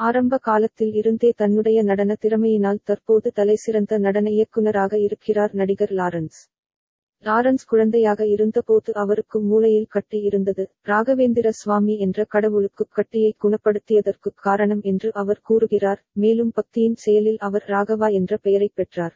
ஆரம்ப காலத்தில் இருந்தே தன்னுடைய நடன திறமையினால் தற்போது தலைசிறந்த நடன இயக்குனராக இருக்கிறார் நடிகர் லாரன்ஸ் லாரன்ஸ் குழந்தையாக இருந்தபோது அவருக்கு மூளையில் கட்டி இருந்தது ராகவேந்திர சுவாமி என்ற கடவுளுக்கு கட்டியை குணப்படுத்தியதற்கு காரணம் என்று அவர் கூறுகிறார் மேலும் பக்தியின் செயலில் அவர் ராகவா என்ற பெயரை பெற்றார்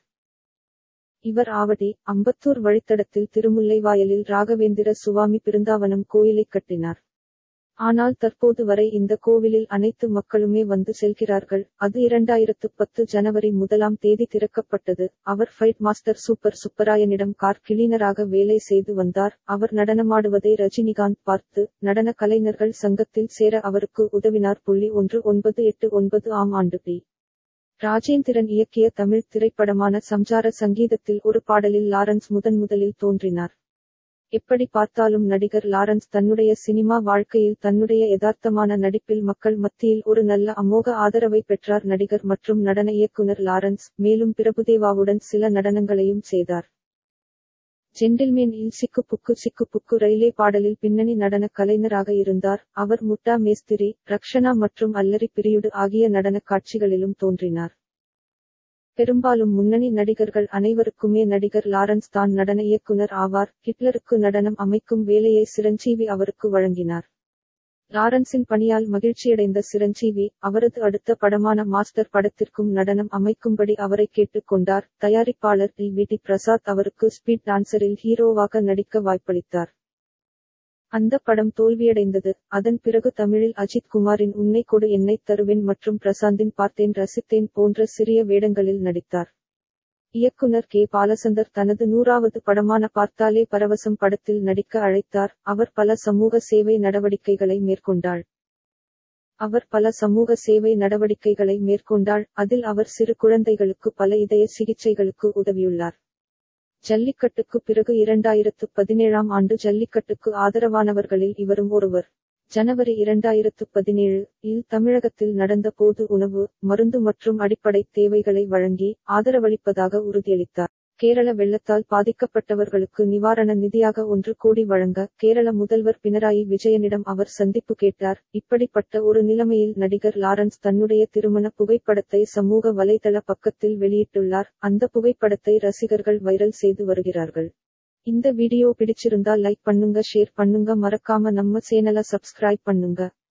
இவர் ஆவடி அம்பத்தூர் வழித்தடத்தில் திருமுல்லைவாயலில் ராகவேந்திர சுவாமி பிருந்தாவனம் கோயிலை கட்டினார் ஆனால் தற்போது வரை இந்த கோவிலில் அனைத்து மக்களுமே வந்து செல்கிறார்கள் அது இரண்டாயிரத்து பத்து ஜனவரி முதலாம் தேதி திறக்கப்பட்டது அவர் ஃபைட் மாஸ்டர் சூப்பர் சுப்பராயனிடம் கார் கிளீனராக வேலை செய்து வந்தார் அவர் நடனமாடுவதை ரஜினிகாந்த் பார்த்து நடன கலைஞர்கள் சங்கத்தில் சேர அவருக்கு உதவினார் புள்ளி ஒன்று ஒன்பது எட்டு ஒன்பது ஆம் ஆண்டு பி ராஜேந்திரன் இயக்கிய தமிழ் திரைப்படமான சம்சார சங்கீதத்தில் ஒரு பாடலில் லாரன்ஸ் முதன் முதலில் தோன்றினார் எப்படி பார்த்தாலும் நடிகர் லாரன்ஸ் தன்னுடைய சினிமா வாழ்க்கையில் தன்னுடைய யதார்த்தமான நடிப்பில் மக்கள் மத்தியில் ஒரு நல்ல அமோக ஆதரவை பெற்றார் நடிகர் மற்றும் நடன இயக்குனர் லாரன்ஸ் மேலும் பிரபுதேவாவுடன் சில நடனங்களையும் செய்தார் ஜென்டில்மேன் இல் சிக்கு புக்கு சிக்கு புக்கு ரயிலே பாடலில் பின்னணி நடன கலைஞராக இருந்தார் அவர் முட்டா மேஸ்திரி ரக்ஷனா மற்றும் அல்லரி பிரியுடு ஆகிய நடன காட்சிகளிலும் தோன்றினார் பெரும்பாலும் முன்னணி நடிகர்கள் அனைவருக்குமே நடிகர் லாரன்ஸ் தான் நடன இயக்குனர் ஆவார் ஹிட்லருக்கு நடனம் அமைக்கும் வேலையை சிரஞ்சீவி அவருக்கு வழங்கினார் லாரன்ஸின் பணியால் மகிழ்ச்சியடைந்த சிரஞ்சீவி அவரது அடுத்த படமான மாஸ்டர் படத்திற்கும் நடனம் அமைக்கும்படி அவரை கேட்டுக் கொண்டார் தயாரிப்பாளர் டி வி டி பிரசாத் அவருக்கு ஸ்பீட் டான்சரில் ஹீரோவாக நடிக்க வாய்ப்பளித்தார் அந்த படம் தோல்வியடைந்தது அதன் பிறகு தமிழில் அஜித் குமாரின் உன்னை கொடு என்னை தருவேன் மற்றும் பிரசாந்தின் பார்த்தேன் ரசித்தேன் போன்ற சிறிய வேடங்களில் நடித்தார் இயக்குனர் கே பாலசந்தர் தனது நூறாவது படமான பார்த்தாலே பரவசம் படத்தில் நடிக்க அழைத்தார் அவர் பல சமூக சேவை நடவடிக்கைகளை மேற்கொண்டாள் அவர் பல சமூக சேவை நடவடிக்கைகளை மேற்கொண்டாள் அதில் அவர் சிறு குழந்தைகளுக்கு பல இதய சிகிச்சைகளுக்கு உதவியுள்ளார் ஜல்லிக்கட்டுக்கு பிறகு இரண்டாயிரத்து பதினேழாம் ஆண்டு ஜல்லிக்கட்டுக்கு ஆதரவானவர்களில் இவரும் ஒருவர் ஜனவரி இரண்டாயிரத்து பதினேழு இல் தமிழகத்தில் நடந்த போது உணவு மருந்து மற்றும் அடிப்படை தேவைகளை வழங்கி ஆதரவளிப்பதாக உறுதியளித்தார் கேரள வெள்ளத்தால் பாதிக்கப்பட்டவர்களுக்கு நிவாரண நிதியாக ஒன்று கோடி வழங்க கேரள முதல்வர் பினராயி விஜயனிடம் அவர் சந்திப்பு கேட்டார் இப்படிப்பட்ட ஒரு நிலைமையில் நடிகர் லாரன்ஸ் தன்னுடைய திருமண புகைப்படத்தை சமூக வலைதள பக்கத்தில் வெளியிட்டுள்ளார் அந்த புகைப்படத்தை ரசிகர்கள் வைரல் செய்து வருகிறார்கள் இந்த வீடியோ பிடிச்சிருந்தா லைக் பண்ணுங்க ஷேர் பண்ணுங்க மறக்காம நம்ம சேனலை சப்ஸ்கிரைப் பண்ணுங்க